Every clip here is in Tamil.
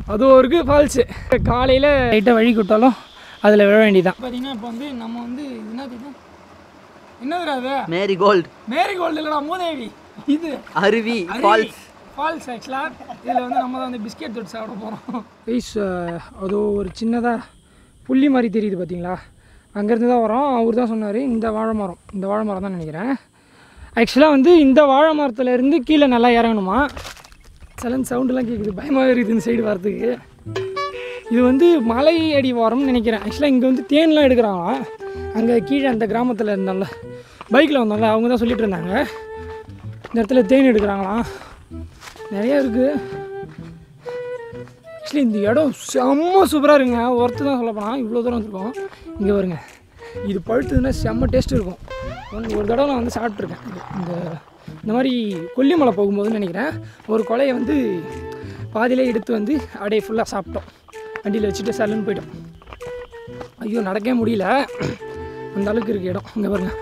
அது ஒரு ஃபால்ஸு காலையில் லைட்டாக வழி விட்டாலும் அதில் விழ வேண்டியதான் பார்த்தீங்கன்னா இப்போ வந்து நம்ம வந்து என்னது இது என்னதுடா அது மேரி கோல்ட் மேரி கோல்டு இல்லைடா மூதேவி இது அருவி ஃபால்ஸ் ஃபால்ஸ் ஆக்சுவலாக இதில் வந்து நம்ம தான் வந்து பிஸ்கெட் தொட்டு சாப்பிட போகிறோம் ப்ளீஸ் அதோ ஒரு சின்னதாக புள்ளி மாதிரி தெரியுது பார்த்தீங்களா அங்கேருந்து தான் வரோம் அவர் தான் சொன்னார் இந்த வாழை மரம் இந்த வாழை மரம் தான் நினைக்கிறேன் ஆக்சுவலாக வந்து இந்த வாழை மரத்துல இருந்து கீழே நல்லா இறங்கணுமா சலன் சவுண்டெல்லாம் கேட்குது பயமாக இருக்குது இந்த சைடு வரதுக்கு இது வந்து மலை அடி வாரம்னு நினைக்கிறேன் ஆக்சுவலாக இங்கே வந்து தேன்லாம் எடுக்கிறாங்களாம் அங்கே கீழே அந்த கிராமத்தில் இருந்தால பைக்கில் வந்தாங்க அவங்க தான் சொல்லிட்டு இருந்தாங்க இந்த இடத்துல தேன் எடுக்கிறாங்களாம் நிறைய இருக்குது ஆக்சுவலி இந்த இடம் செம்ம சூப்பராக இருக்குங்க ஒருத்தர் தான் சொல்ல போனால் இவ்வளோ தூரம் வந்திருக்கோம் இங்கே வருங்க இது பழுத்ததுன்னா செம்ம டேஸ்ட் இருக்கும் ஒன்று ஒரு தடவை நான் வந்து சாப்பிட்ருக்கேன் இது. இந்த இந்த மாதிரி கொல்லிமலை போகும்போதுன்னு நினைக்கிறேன் ஒரு கொலையை வந்து பாதியிலே எடுத்து வந்து அப்படியே ஃபுல்லாக சாப்பிட்டோம் வண்டியில் வச்சுட்டு சல்லுன்னு போயிட்டோம் ஐயோ நடக்கவே முடியல அந்த அளவுக்கு இருக்கு இடம் இங்கே பாருங்க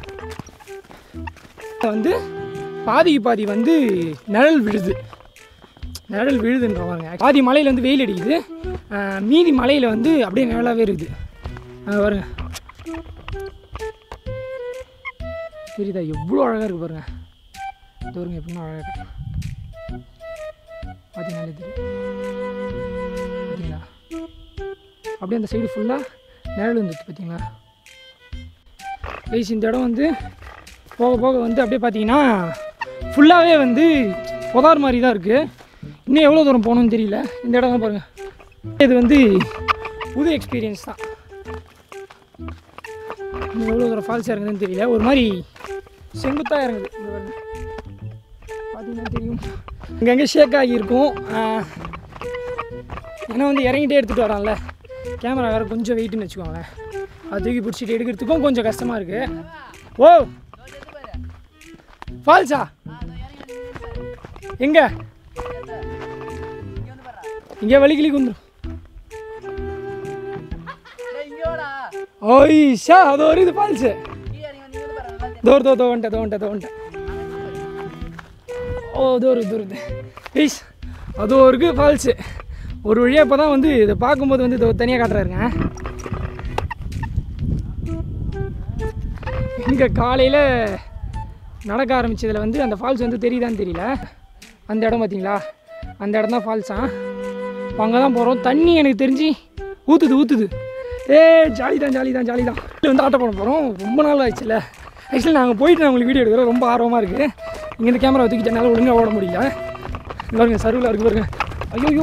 வந்து பாதிக்கு பாதி வந்து நிழல் விழுது நிழல் விழுதுன்ற பாருங்க பாதி மலையில் வந்து வெயில் அடிக்குது ஆஹ் மீதி மலையில் வந்து அப்படியே நிழலாகவே இருக்குது அங்கே பாருங்க தெரியுதா எவ்வளோ அழகாக இருக்குது பாருங்க இது பாருங்க எப்படின்னா அழகாக இருக்கு பார்த்தீங்கன்னாலே தெரியும் பார்த்தீங்களா அப்படியே அந்த சைடு ஃபுல்லாக நிழல் வந்துச்சு பார்த்தீங்களா கைஸ் இந்த இடம் வந்து போக போக வந்து அப்படியே பார்த்தீங்கன்னா ஃபுல்லாகவே வந்து புதார் மாதிரி தான் இருக்குது இன்னும் எவ்வளோ தூரம் போகணும்னு தெரியல இந்த இடம் தான் பாருங்கள் இது வந்து புது எக்ஸ்பீரியன்ஸ் தான் இன்னும் எவ்வளோ தூரம் ஃபால்ஸ் இறங்குதுன்னு தெரியல ஒரு மாதிரி செங்குத்தாக இறங்குது இந்த பாருங்க பார்த்தீங்கன்னா தெரியும் இங்கங்கே ஷேக் ஆகியிருக்கும் ஆஹ், ஏன்னா வந்து இறங்கிட்டே எடுத்துகிட்டு வரான்ல கேமரா வேறு கொஞ்சம் வெயிட்டுன்னு வச்சுக்கோங்களேன் அது தூக்கி பிடிச்சிட்டு எடுக்கிறதுக்கும் கொஞ்சம் கஷ்டமாக இருக்குது ஓ ஃபால்ஸா எங்க இங்கே வலிக்கிளி குந்துரும் ஓய்ஷா அது ஒரு இது ஃபால்ஸு தோர் தோ தோ வந்துட்டேன் தோ வந்துட்டேன் தோ வந்துட்டேன் ஓ தோறு தோறு ப்ளீஸ் அது ஒரு ஃபால்ஸு ஒரு வழியாக இப்போ தான் வந்து இதை பார்க்கும்போது வந்து இதோ தனியாக காட்டுறாருங்க இங்கே காலையில் நடக்க ஆரம்பிச்சதுல வந்து அந்த ஃபால்ஸ் வந்து தெரியுதான்னு தெரியல அந்த இடம் பார்த்தீங்களா அந்த இடம் தான் ஃபால்ஸா அங்கே தான் போகிறோம் தண்ணி எனக்கு தெரிஞ்சு ஊற்றுது ஊற்றுது ஏ ஜாலி தான் ஜாலி தான் ஜாலி தான் இதில் வந்து ஆட்ட போட போகிறோம் ரொம்ப நாள் ஆயிடுச்சுல ஆக்சுவலி நாங்கள் போயிட்டு நான் உங்களுக்கு வீடியோ எடுக்கிறோம் ரொம்ப ஆர்வமாக இருக்குது இங்கே இந்த கேமரா தூக்கிட்டு என்னால் ஒழுங்காக ஓட முடியல இங்க பாருங்க சர்வில் இருக்கு பாருங்க ஐயோ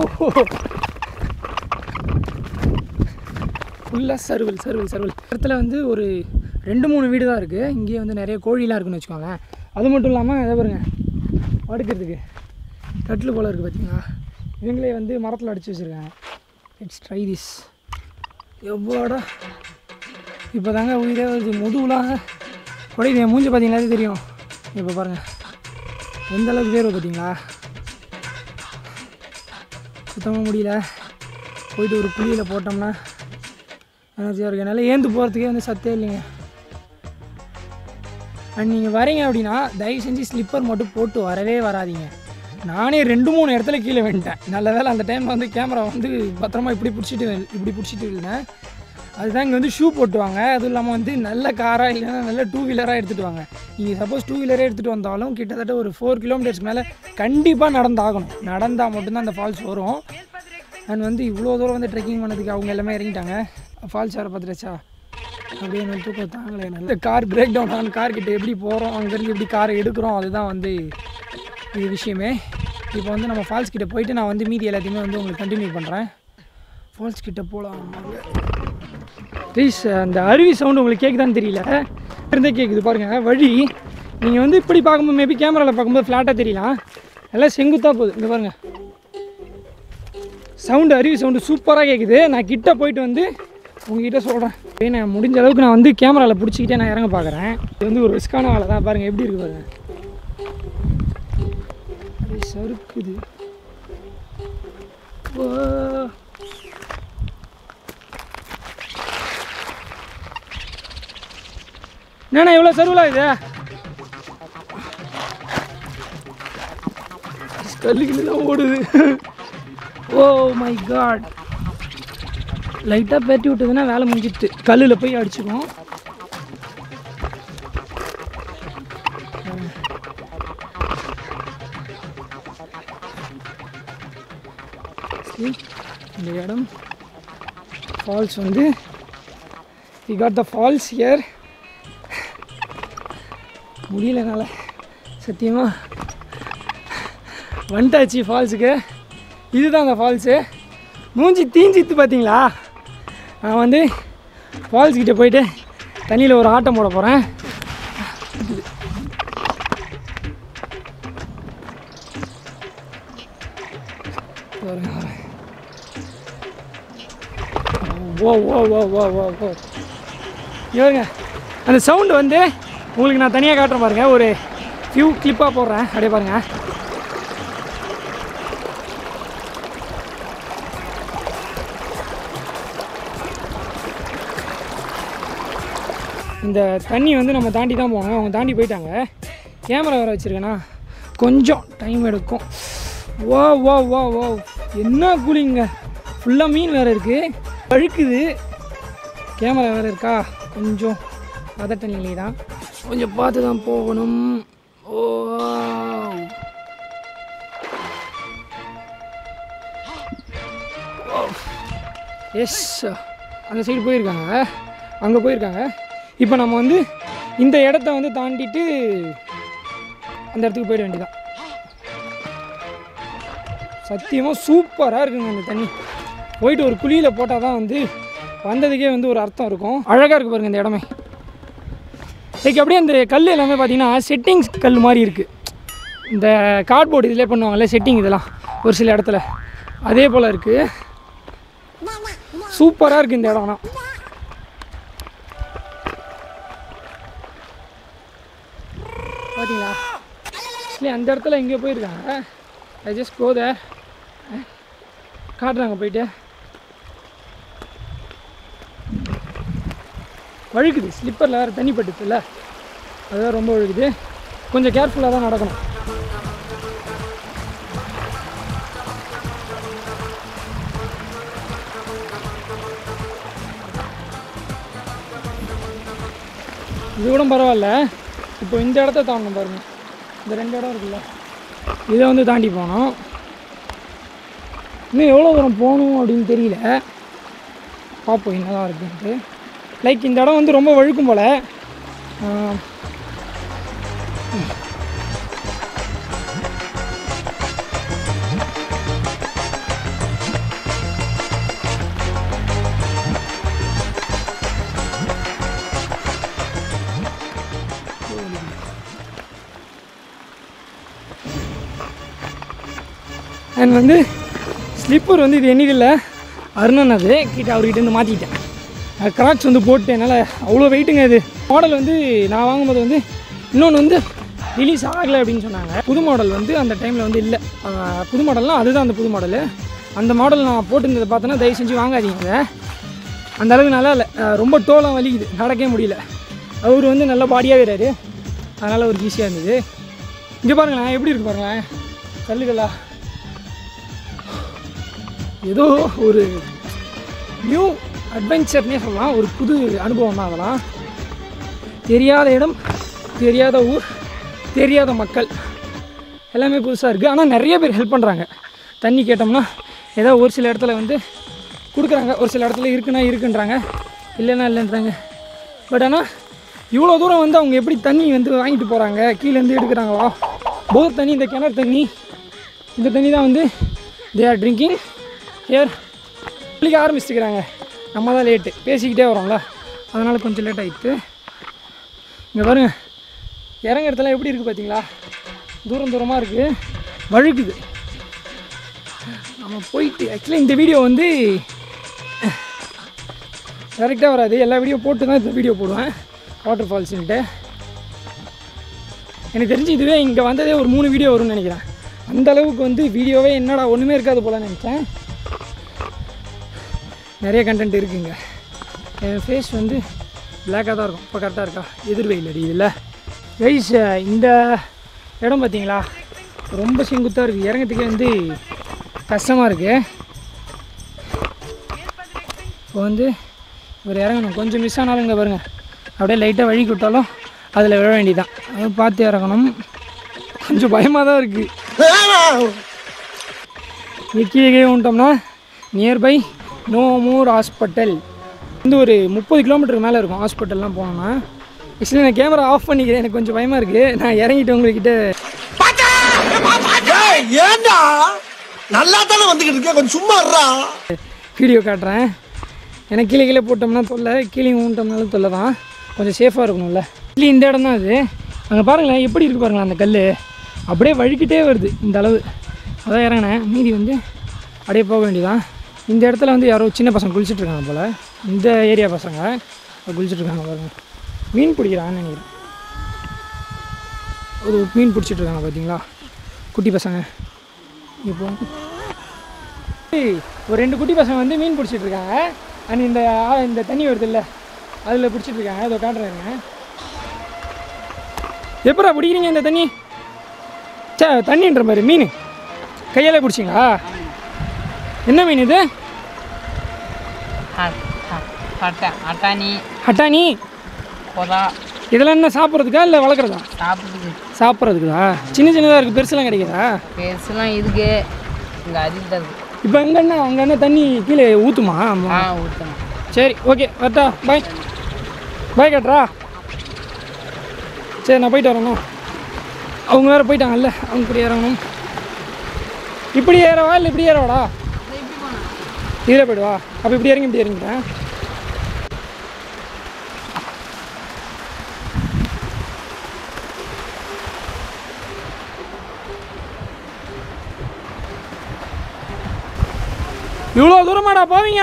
ஃபுல்லாக சர்வல் சர்வல் சர்வல் இடத்துல வந்து ஒரு ரெண்டு மூணு வீடு தான் இருக்குது இங்கேயே வந்து நிறைய கோழிலாம் இருக்குன்னு வச்சுக்கோங்களேன் அது மட்டும் இல்லாமல் இதை பாருங்க படுக்கிறதுக்கு கட்டில் போல் இருக்குது பார்த்தீங்களா இவங்களே வந்து மரத்தில் அடித்து வச்சுருக்காங்க இட்ஸ் ட்ரை திஸ் எவ்வளோடா இப்போ தாங்க உயிரே வருது முதுகுலாம் உடையுது என் மூஞ்சி பார்த்தீங்கன்னாலே தெரியும் இப்போ பாருங்கள் எந்த அளவுக்கு வேர்வை பார்த்தீங்களா சுத்தமாக முடியல போயிட்டு ஒரு குழியில் போட்டோம்னா எனர்ஜியாக இருக்கு என்னால் ஏந்து போகிறதுக்கே வந்து சத்தே இல்லைங்க அண்ட் நீங்கள் வரீங்க அப்படின்னா தயவு செஞ்சு ஸ்லிப்பர் மட்டும் போட்டு வரவே வராதீங்க நானே ரெண்டு மூணு இடத்துல கீழே வந்துட்டேன் நல்ல வேளை அந்த டைமில் வந்து கேமரா வந்து பத்திரமா இப்படி பிடிச்சிட்டு இப்படி பிடிச்சிட்டு இருந்தேன் அதுதான் இங்கே வந்து ஷூ போட்டுவாங்க அதுவும் இல்லாமல் வந்து நல்ல காராக இல்லைன்னா நல்ல டூ வீலராக எடுத்துகிட்டு வாங்க நீங்கள் சப்போஸ் டூ வீலரே எடுத்துகிட்டு வந்தாலும் கிட்டத்தட்ட ஒரு ஃபோர் கிலோமீட்டர்ஸ் மேலே கண்டிப்பாக நடந்தாகணும் நடந்தால் மட்டும்தான் அந்த ஃபால்ஸ் வரும் அண்ட் வந்து இவ்வளோ தூரம் வந்து ட்ரெக்கிங் பண்ணதுக்கு அவங்க எல்லாமே இறங்கிட்டாங்க ஃபால்ஸ் வேறு பார்த்துருச்சா அப்படியே நான் தூக்கம் தாங்கலை நல்ல கார் பிரேக் டவுன் ஆன கார் கிட்ட எப்படி போகிறோம் அங்கேருந்து எப்படி காரை எடுக்கிறோம் அதுதான் வந்து இது விஷயமே இப்போ வந்து நம்ம ஃபால்ஸ் கிட்ட போயிட்டு நான் வந்து மீதி எல்லாத்தையுமே வந்து உங்களுக்கு கண்டினியூ பண்ணுறேன் ஃபால்ஸ் கிட்ட போகலாம் ப்ளீஸ் அந்த அருவி சவுண்டு உங்களுக்கு கேட்குதான்னு தெரியல இருந்தே கேட்குது பாருங்கள் வழி நீங்கள் வந்து இப்படி பார்க்கும்போது மேபி கேமராவில் பார்க்கும்போது ஃப்ளாட்டாக தெரியலாம் நல்லா செங்குத்தாக போகுது இங்கே பாருங்கள் சவுண்டு அருவி சவுண்டு சூப்பராக கேட்குது நான் கிட்ட போயிட்டு வந்து உங்ககிட்ட சொல்கிறேன் நான் முடிஞ்ச அளவுக்கு நான் வந்து கேமராவில் பிடிச்சிக்கிட்டே நான் இறங்க பார்க்குறேன் இது வந்து ஒரு ரிஸ்க்கான வேலை தான் பாருங்கள் எப்படி இருக்கு பாருங்க அப்படியே சறுக்குது ஓ. என்னண்ணா இவ்வளோ சருவலா இது கல்லுக்குள்ள தான் ஓடுது ஓ மை காட் லைட்டாக பெட்டி விட்டதுன்னா வேலை முடிஞ்சிட்டு கல்லில் போய் அடிச்சுக்கும் See, இந்த இடம் ஃபால்ஸ் வந்து we got the falls here முடியல என்னால் சத்தியமாக வந்துட்டாச்சு ஃபால்ஸுக்கு இதுதான் அந்த ஃபால்ஸு மூஞ்சி தீஞ்சித்து பார்த்தீங்களா நான் வந்து ஃபால்ஸ் கிட்ட போயிட்டு தண்ணியில் ஒரு ஆட்டம் போட போகிறேன் ஓ ஓ ஓ ஓ ஓ ஓ இவருங்க அந்த சவுண்டு வந்து உங்களுக்கு நான் தனியாக காட்டுறேன் பாருங்க ஒரு ஃபியூ கிளிப்பாக போடுறேன் அப்படியே பாருங்க இந்த தண்ணி வந்து நம்ம தாண்டி தான் போகணும் அவங்க தாண்டி போயிட்டாங்க கேமரா வேறு வச்சுருக்கேன்னா கொஞ்சம் டைம் எடுக்கும் வா வா வா வா என்ன கூலிங்க ஃபுல்லாக மீன் வேறு இருக்குது அழுக்குது கேமரா வேறு இருக்கா கொஞ்சம் பதட்ட நிலை தான் கொஞ்சம் பார்த்து தான் போகணும் ஓ எஸ் அந்த சைடு போயிருக்காங்க அங்கே போயிருக்காங்க இப்போ நம்ம வந்து இந்த இடத்த வந்து தாண்டிட்டு அந்த இடத்துக்கு போயிட வேண்டியதான் சத்தியமாக சூப்பராக இருக்குங்க அந்த தண்ணி போயிட்டு ஒரு குழியில் போட்டால் தான் வந்து வந்ததுக்கே வந்து ஒரு அர்த்தம் இருக்கும் அழகாக இருக்கு பாருங்க இந்த இடமே லைக் அப்படியே அந்த கல் எல்லாமே பார்த்தீங்கன்னா செட்டிங்ஸ் கல் மாதிரி இருக்குது இந்த கார்ட்போர்டு இதில் பண்ணுவாங்கல்ல செட்டிங் இதெல்லாம் ஒரு சில இடத்துல அதே போல் இருக்குது சூப்பராக இருக்குது இந்த இடம் ஆனால் பார்த்தீங்களா இல்லை அந்த இடத்துல எங்கேயோ போயிருக்காங்க ஐ ஜஸ்ட் கோ தேர் காட்டுறாங்க போயிட்டு வழுக்குது ஸ்லிப்பரில் வேறு தண்ணி பட்டுச்சுல்ல அதுதான் ரொம்ப வழுக்குது கொஞ்சம் கேர்ஃபுல்லாக தான் நடக்கணும் இது கூட பரவாயில்ல இப்போ இந்த இடத்த தாண்டணும் பாருங்க இந்த ரெண்டு இடம் இருக்குல்ல இதை வந்து தாண்டி போனோம் இன்னும் எவ்வளோ தூரம் போகணும் அப்படின்னு தெரியல பார்ப்போம் என்னதான் இருக்குன்ட்டு லைக் இந்த இடம் வந்து ரொம்ப வழுக்கும் போல் ஆஹ், அண்ட் வந்து ஸ்லிப்பர் வந்து இது என்னதில்லை அருணன் அது கிட்ட அவர்கிட்ட இருந்து மாற்றிக்கிட்டேன் கிராக்ஸ் வந்து போட்டு என்னால் அவ்வளோ வெயிட்டுங்க இது மாடல் வந்து நான் வாங்கும்போது வந்து இன்னொன்று வந்து ரிலீஸ் ஆகலை அப்படின்னு சொன்னாங்க புது மாடல் வந்து அந்த டைமில் வந்து இல்லை புது மாடல்னால் அதுதான் அந்த புது மாடலு அந்த மாடல் நான் போட்டிருந்ததை பார்த்தோன்னா தயவு செஞ்சு வாங்காதீங்க அதை. அந்த அளவுக்கு நல்லா இல்லை அஹ் ரொம்ப டோலாம் வலிக்குது நடக்கவே முடியல அவர் வந்து நல்ல பாடியாக இருக்கிறாரு அதனால் அவருக்கு ஈஸியாக இருந்தது இங்கே பாருங்களேன் எப்படி இருக்கு பாருங்களேன் கல்லுகளா ஏதோ ஒரு நியூ அட்வென்ச்சர்னே சொல்லலாம் ஒரு புது அனுபவம் தான் அதெல்லாம் தெரியாத இடம் தெரியாத ஊர் தெரியாத மக்கள் எல்லாமே புதுசாக இருக்குது ஆனால் நிறைய பேர் ஹெல்ப் பண்ணுறாங்க தண்ணி கேட்டோம்னா ஏதோ ஒரு சில இடத்துல வந்து கொடுக்குறாங்க ஒரு சில இடத்துல இருக்குன்னா இருக்குன்றாங்க இல்லைன்னா இல்லைன்றாங்க பட் ஆனால் இவ்வளோ தூரம் வந்து அவங்க எப்படி தண்ணி வந்து வாங்கிட்டு போகிறாங்க கீழேருந்து எடுக்கிறாங்களா போர் தண்ணி இந்த கிணறு தண்ணி இந்த தண்ணி தான் வந்து தே ஆர் ட்ரிங்கிங் ஹியர் குளிக்க ஆரம்பிச்சுக்கிறாங்க நம்ம தான் லேட்டு பேசிக்கிட்டே வரோம்ல அதனால் கொஞ்சம் லேட் ஆகிட்டு இங்கே பாருங்க இறங்க இடத்துல எப்படி இருக்குது பார்த்தீங்களா தூரம் தூரமாக இருக்குது வழுக்குது நம்ம போயிட்டு ஆக்சுவலி இந்த வீடியோ வந்து டேரெக்டாக வராது எல்லா வீடியோ போட்டு தான் இந்த வீடியோ போடுவேன் வாட்டர் ஃபால்ஸுன்ட்டு எனக்கு தெரிஞ்சு இதுவே இங்கே வந்ததே ஒரு மூணு வீடியோ வரும்னு நினைக்கிறேன் அந்த அளவுக்கு வந்து வீடியோவே என்னடா ஒன்றுமே இருக்காது போல நினச்சேன் நிறைய கண்டென்ட் இருக்குங்க என் ஃபேஸ் வந்து பிளாக்காக தான் இருக்கும் இப்போ கரெக்டாக இருக்கா எதிர்வெயில் அடியுதுல்ல கைஸ் இந்த இடம் பார்த்தீங்களா ரொம்ப செங்குத்தாக இருக்குது இறங்கத்துக்கே வந்து கஷ்டமாக இருக்குது இப்போ வந்து இவர் இறங்கணும் கொஞ்சம் மிஸ் ஆனாலும் இங்கே பாருங்க அப்படியே லைட்டாக வழி விட்டாலும் அதில் விழ வேண்டியதான் அதை பார்த்து இறங்கணும் கொஞ்சம் பயமாக தான் இருக்குது கீழே கீழே வந்துட்டோம்னா நியர்பை நோ மோர் ஹாஸ்பிட்டல் வந்து ஒரு முப்பது கிலோமீட்டருக்கு மேலே இருக்கும் ஹாஸ்பிட்டல்லாம் போனோம்னா ஆக்சுவலி நான் கேமரா ஆஃப் பண்ணிக்கிறேன் எனக்கு கொஞ்சம் பயமாக இருக்குது நான் இறங்கிட்டு உங்ககிட்ட ஏண்டா நல்லா தானே வந்துகிட்டு இருக்கேன் கொஞ்சம் சும்மா இருடா வீடியோ காட்டுறேன் எனக்கு கீழே கீழே போட்டோம்னா தொல்லை கீழே ஊன்ட்டோம்னாலும் தொல்லை தான் கொஞ்சம் சேஃபாக இருக்கணும்ல இல்லை இந்த இடம் தான் அது அங்கே பாருங்களேன் எப்படி இருக்கு பாருங்களேன் அந்த கல் அப்படியே வழுக்கிட்டே வருது இந்த அளவு அதான் இறங்கினேன் மீதி வந்து அப்படியே போக வேண்டியதான் இந்த இடத்துல வந்து யாரோ சின்ன பசங்க குளிச்சுட்டு இருக்காங்க போல் இந்த ஏரியா பசங்க குளிச்சுட்டு இருக்காங்க பாருங்க மீன் பிடிக்கிறாங்கன்னு நினைக்கிறேன் ஒரு மீன் பிடிச்சிட்டு இருக்காங்க பார்த்தீங்களா குட்டி பசங்க இப்போ ஏய், ஒரு ரெண்டு குட்டி பசங்க வந்து மீன் பிடிச்சிட்டு இருக்காங்க அண்ட் இந்த ஆ- இந்த தண்ணி வருது இல்லை அதில் பிடிச்சிட்டு இருக்காங்க அதை காட்டுறேங்க எப்படா பிடிக்கிறீங்க இந்த தண்ணி சே தண்ணின்ற மாதிரி மீன் கையால் பிடிச்சிங்களா என்ன மீன் இது அட்டா அட்டாணி அட்டாணி கொதா இதெல்லாம் என்ன சாப்பிட்றதுக்கா இல்லை வளர்க்குறதா சாப்பிடுது சாப்பிட்றதுக்குதா சின்ன சின்னதாக இருக்குது பெருசுலாம் கிடைக்குதா பெருசுலாம் இருக்கு இங்கே அதிகம் இருக்கு இப்போ அங்கே என்ன அங்கே என்ன தண்ணி கீழே ஊற்றுமா ஆ ஊற்றணும் சரி ஓகே வரட்டா பாய் பாய் கட்டுறா சரி நான் போயிட்டு வரேண்ணா அவங்க வேறு போயிட்டாங்கல்ல அவங்க இப்படி இறங்கணும் இப்படி ஏறவா இல்லை இப்படி ஏறவாடா இதில் போயிடுவா அப்போ இப்படி இறங்கி இப்படி இறங்கிட்டேன் இவ்வளோ தூரமாடா போவீங்க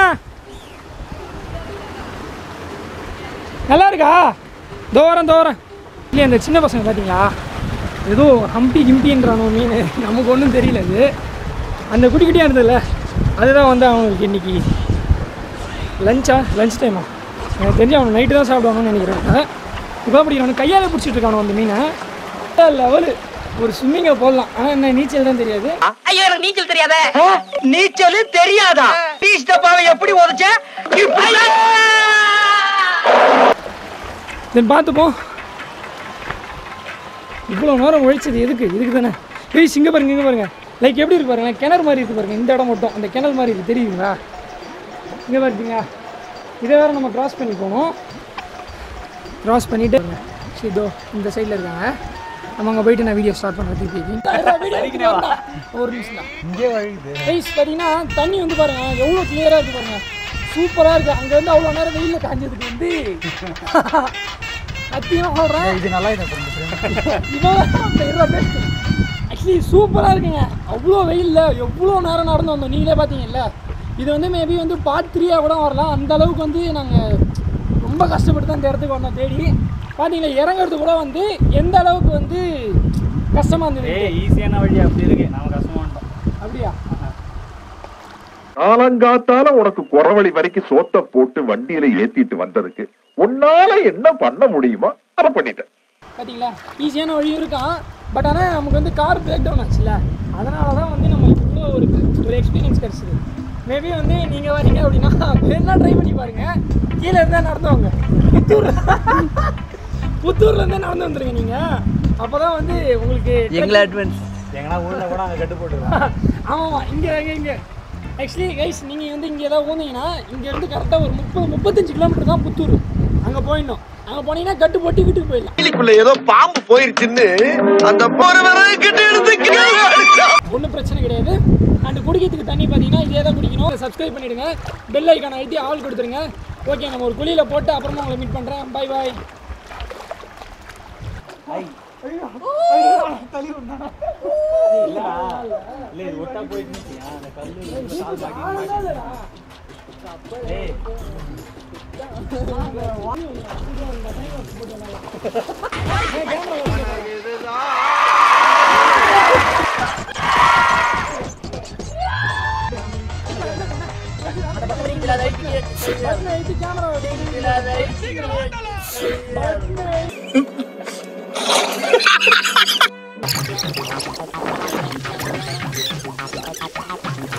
நல்லா இருக்கா தோரம் தோரம் இல்லையா இந்த சின்ன பசங்க பார்த்தீங்களா ஏதோ ஹம்பி கிம்பின்றானோ மீன் நமக்கு ஒன்றும் தெரியல அது அந்த குட்டி குட்டியாக இருந்ததுல அதுதான் வந்து அவங்களுக்கு இன்னைக்கு லஞ்சா லஞ்ச் டைமா எனக்கு தெரிஞ்சு அவன் நைட்டு தான் சாப்பிடுவாங்கன்னு நினைக்கிறேன் இப்போ பிடிக்கிறானு கையால் பிடிச்சிட்டு இருக்கானோ அந்த மீனை லெவலு ஒரு ஸ்விம்மிங்கை போடலாம் ஆனால் என்ன நீச்சல் தான் தெரியாது ஐயோ எனக்கு நீச்சல் தெரியாத நீச்சல் தெரியாதா பீஸ் டப்பாவை எப்படி உதச்ச தென் பார்த்துப்போம் இவ்வளோ நேரம் உழைச்சது எதுக்கு இதுக்கு தானே ஏய் இங்கே பாருங்க இங்கே பாருங்க லைக் எப்படி இருக்கு பாருங்க கிணறு மாதிரி இருக்கு பாருங்க இந்த இடம் மட்டும் அந்த கிணறு மாதிரி இருக்கு தெரியுங்களா இங்கே பார்த்தீங்க இதை வேறு நம்ம கிராஸ் பண்ணி போகணும் கிராஸ் பண்ணிட்டு சரி, இதோ இந்த சைடில் இருக்காங்க நம்ம அங்கே போயிட்டு நான் வீடியோ ஸ்டார்ட் பண்ணுறேன் திருப்பி ஒரு நிமிஷம் தான் கைஸ் பார்த்தீங்கன்னா தண்ணி வந்து பாருங்க எவ்வளோ கிளியராக இருக்கு பாருங்க சூப்பராக இருக்கு அங்கே வந்து அவ்வளோ நேரம் வெயிலில் காஞ்சதுக்கு வந்து சத்தியமாக சொல்கிறேன் இது நல்லா ஆக்சுவலி சூப்பராக இருக்குங்க அவ்வளோ வெயிலில் எவ்வளோ நேரம் நடந்து வந்தோம் நீங்களே பார்த்தீங்கல்ல இது வந்து மேபி வந்து பார்ட் த்ரீயாக கூட வரலாம் அந்த அளவுக்கு வந்து நாங்கள் ரொம்ப கஷ்டப்பட்டு தான் இந்த இடத்துக்கு வந்தோம் தேடி பார்த்தீங்களா இறங்குறது கூட வந்து எந்த அளவுக்கு வந்து கஷ்டமாக இருந்தது ஏய் ஈஸியான வழி அப்படி இருக்கு நாம கஷ்டமா வந்துட்டோம் அப்படியா காலங்காத்தால உனக்கு குறவழி வரைக்கும் சோத்த போட்டு வண்டியில ஏத்திட்டு வந்ததுக்கு உன்னால என்ன பண்ண முடியுமோ அதை பண்ணிட்டேன் பார்த்தீங்களா ஈஸியான வழியும் இருக்கான் பட் ஆனால் நமக்கு வந்து கார் பிரேக் டவுன் ஆச்சுல்ல அதனால தான் வந்து நம்மளுக்கு இவ்வளோ ஒரு ஒரு எக்ஸ்பீரியன்ஸ் கிடச்சிது மேபி வந்து நீங்கள் வரீங்க அப்படின்னா வேணா ட்ரை பண்ணி பாருங்கள் கீழே இருந்தால் நடந்து வாங்க புத்தூர் புத்தூர்லேருந்தே நடந்து வந்துருங்க நீங்கள் அப்போ தான் வந்து உங்களுக்கு அட்வான்ஸ் எங்கன்னா ஊர்ல கூட அங்க கட்டு போட்டுருவோம் ஆமாம் இங்கே இங்கே இங்கே ஆக்சுவலி கைஸ் நீங்கள் வந்து இங்கே ஏதாவது போனீங்கன்னா இங்கேருந்து கரெக்டாக ஒரு முப்பது முப்பத்தஞ்சு கிலோமீட்டர் தான் புத்தூர் அங்கே போயிடணும் அங்கே போனீங்கன்னா கட்டு போட்டு வீட்டுக்கு போயிடலாம் வீட்டுக்குள்ள ஏதோ பாம்பு போயிருச்சுன்னு அந்த போற கிட்ட எடுத்து ஒன்றும் பிரச்சனை கிடையாது அண்ட் குடிக்கிறதுக்கு தண்ணி பார்த்தீங்கன்னா இதே தான் குடிக்கணும் சப்ஸ்கிரைப் பண்ணிடுங்க பெல் ஐக்கான அழுத்தி ஆள் கொடுத்துருங்க ஓகே நம்ம ஒரு குழியில் போட்டு அப்புறமா உங்களை மீட் பண்ணுறேன் பை பாய் இல்ல இது ஒட்டா போயிட்டு இருந்துச்சுங்க, அந்த கல்லு கால் மாட்டி ஏய் கேமரா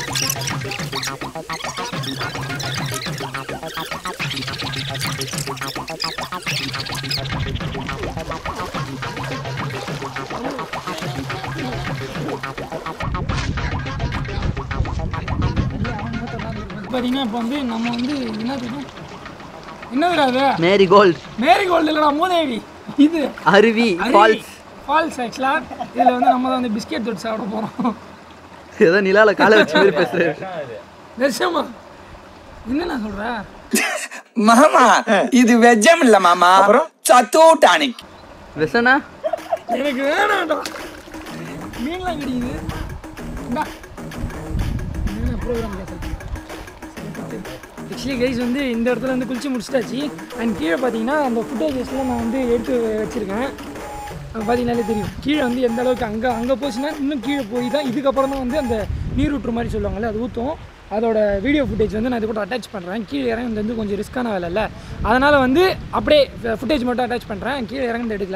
பார்த்தீங்கன்னா இப்போ வந்து நம்ம வந்து என்ன தெரியும் என்னதுடா அது மேரி கோல்ட் மேரி கோல்டு இல்லைடா மூதேவி இது அருவி ஃபால்ஸ் ஃபால்ஸ் ஆக்சுவலாக இதில் வந்து நம்ம தான் வந்து பிஸ்கெட் தொட்டு சாப்பிட போகிறோம் ஏதோ நிலால காலை வச்சு மாதிரி பேசுறேன் நிஜமா என்ன நான் சொல்கிறேன் மாமா இது வெஜ்ஜம் இல்ல மாமா சத்து டானிக் விஷனா எனக்கு வேணாம்டா மீன்லாம் கிடைக்குது இந்தா. என்ன ப்ரோக்ராம் ஆக்சுவலி கைஸ் வந்து இந்த இடத்துல வந்து குளிச்சு முடிச்சிட்டாச்சு அண்ட் கீழே பார்த்தீங்கன்னா அந்த ஃபுட்டேஜஸ்லாம் நான் வந்து எடுத்து வச்சுருக்கேன் பார்த்தீங்கன்னாலே தெரியும் கீழே வந்து எந்த அளவுக்கு அங்கே அங்கே போச்சுன்னா இன்னும் கீழே போய் தான் இதுக்கப்புறம் தான் வந்து அந்த நீர் ஊற்றுற மாதிரி சொல்லுவாங்கல்ல அது ஊற்றும் அதோட வீடியோ ஃபுட்டேஜ் வந்து நான் இது கூட அட்டாச் பண்ணுறேன் கீழே இறங்கி வந்து கொஞ்சம் ரிஸ்க்கான வேலை இல்லை அதனால் வந்து அப்படியே ஃபுட்டேஜ் மட்டும் அட்டாச் பண்ணுறேன் கீழே இறங்கி எடுக்கல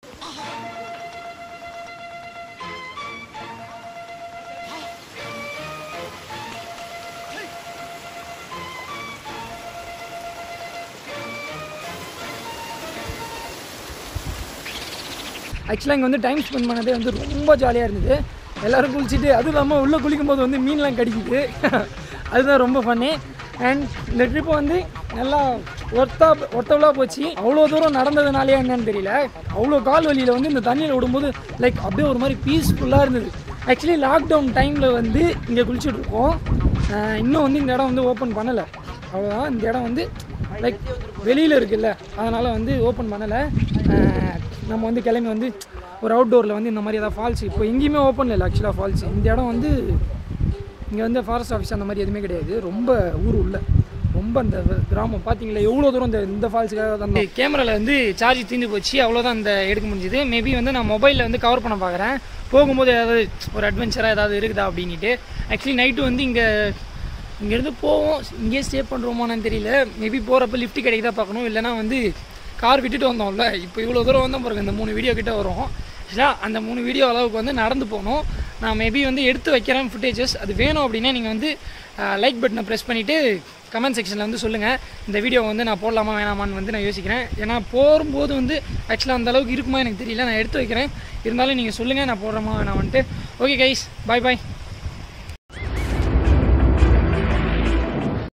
ஆக்சுவலாக இங்கே வந்து டைம் ஸ்பெண்ட் பண்ணதே வந்து ரொம்ப ஜாலியாக இருந்தது எல்லோரும் குளிச்சுட்டு அதுவும் இல்லாமல் உள்ளே குளிக்கும் போது வந்து மீன்லாம் கடிக்குது அதுதான் ரொம்ப ஃபன்னி அண்ட் இந்த ட்ரிப்பு வந்து நல்லா ஒர்த்தா ஒர்த்தவளாக போச்சு அவ்வளோ தூரம் நடந்ததுனாலே என்னன்னு தெரியல அவ்வளோ கால் வலியில் வந்து இந்த தண்ணியில் விடும்போது லைக் அப்படியே ஒரு மாதிரி பீஸ்ஃபுல்லாக இருந்தது ஆக்சுவலி லாக்டவுன் டைமில் வந்து இங்கே குளிச்சுட்டு இருக்கோம் அஹ் இன்னும் வந்து இந்த இடம் வந்து ஓப்பன் பண்ணலை அவ்வளோதான் இந்த இடம் வந்து லைக் வெளியில் இருக்குல்ல அதனால் வந்து ஓப்பன் பண்ணலை நம்ம வந்து கிளம்பி வந்து ஒரு அவுட்டோரில் வந்து இந்த மாதிரி ஏதாவது ஃபால்ஸ் இப்போ எங்கேயுமே ஓப்பன் இல்லை ஆக்சுவலாக ஃபால்ஸ் இந்த இடம் வந்து இங்கே வந்து ஃபாரஸ்ட் ஆஃபீஸ் அந்த மாதிரி எதுவுமே கிடையாது ரொம்ப ஊர் உள்ள ரொம்ப அந்த கிராமம் பார்த்தீங்களா எவ்வளோ தூரம் இந்த இந்த ஃபால்ஸுக்காக தான் கேமராவில் வந்து சார்ஜ் தீர்ந்து போச்சு அவ்வளோதான் இந்த எடுக்க முடிஞ்சுது மேபி வந்து நான் மொபைலில் வந்து கவர் பண்ண பார்க்குறேன் போகும்போது ஏதாவது ஒரு அட்வென்ச்சராக ஏதாவது இருக்குதா அப்படின்ட்டு ஆக்சுவலி நைட்டு வந்து இங்கே இங்கேருந்து போவோம் இங்கேயே ஸ்டே பண்ணுறோமான்னு தெரியல மேபி போகிறப்ப லிஃப்ட் கிடைக்குதா பார்க்கணும் இல்லைனா வந்து கார் விட்டுட்டு வந்தோம்ல இப்போ இவ்வளோ தூரம் வந்தோம் பாருங்க இந்த மூணு வீடியோ கிட்ட வரும் ஆக்சுவலாக அந்த மூணு வீடியோ அளவுக்கு வந்து நடந்து போகணும் நான் மேபி வந்து எடுத்து வைக்கிறேன் ஃபுட்டேஜஸ் அது வேணும் அப்படின்னா நீங்கள் வந்து லைக் பட்டனை ப்ரெஸ் பண்ணிவிட்டு கமெண்ட் செக்ஷனில் வந்து சொல்லுங்கள் இந்த வீடியோ வந்து நான் போடலாமா வேணாமான்னு வந்து நான் யோசிக்கிறேன் ஏன்னா போகும்போது வந்து ஆக்சுவலாக அந்த அளவுக்கு இருக்குமா எனக்கு தெரியல நான் எடுத்து வைக்கிறேன் இருந்தாலும் நீங்கள் சொல்லுங்கள் நான் போடுறேமா வேணாமான்ட்டு ஓகே கைஸ் பாய் பாய்